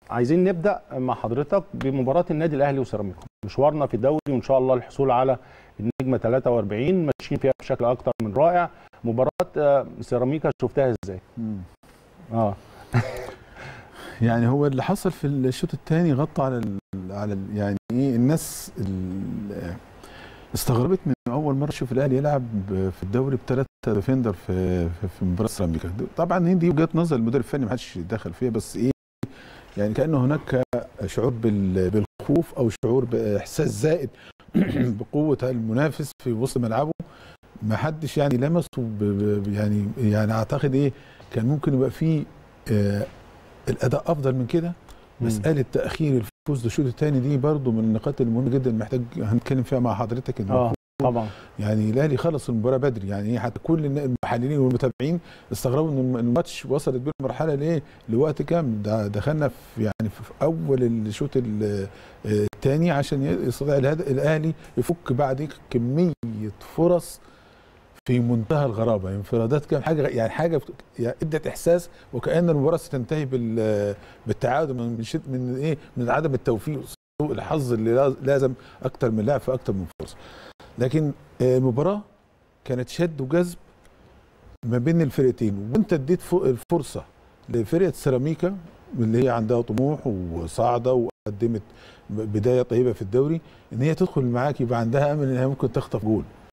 عايزين نبدا مع حضرتك بمباراه النادي الاهلي وسيراميكا مشوارنا في الدوري وان شاء الله الحصول على النجمه 43 ماشيين فيها بشكل اكتر من رائع مباراه آه، سيراميكا شفتها ازاي اه يعني هو اللي حصل في الشوط الثاني غطى على ال على ال يعني ايه الناس ال- استغربت من اول مره اشوف الاهلي يلعب في الدوري بثلاثه ديفندر في في, في مباراه سيراميكا طبعا دي وجهه نظر المدير الفني ما حدش دخل فيها بس ايه يعني كانه هناك شعور بال- بالخوف او شعور باحساس زائد بقوه المنافس في وسط ملعبه ما حدش يعني لمسه ب- ب- يعني يعني اعتقد ايه كان ممكن يبقى فيه آه الاداء افضل من كده مساله تاخير الفوز للشوط الثاني دي برضو من النقاط المهمه جدا محتاج هنتكلم فيها مع حضرتك إن اه طبعا يعني الاهلي خلص المباراه بدري يعني إيه حتى كل النا- المحللين والمتابعين استغربوا ان الم- الماتش وصلت بيه المرحله لايه لوقت كام ده دخلنا في يعني في اول الشوط الثاني عشان يستطيع الهد- الاهلي يفك بعد كميه فرص في منتهى الغرابه انفرادات كام حاجه يعني حاجه بت- يعني ادت احساس وكان المباراه ستنتهي بال بالتعادل من شد من ايه من عدم التوفيق سوء الحظ اللي لاز- لازم اكتر من لاعب في اكتر من فرصه لكن آه، المباراه كانت شد وجذب ما بين الفرقتين وانت اديت فوق الفرصه لفرقه سيراميكا اللي هي عندها طموح وصاعده وقدمت بدايه طيبه في الدوري ان هي تدخل معاك يبقى عندها امل ان هي ممكن تخطف جول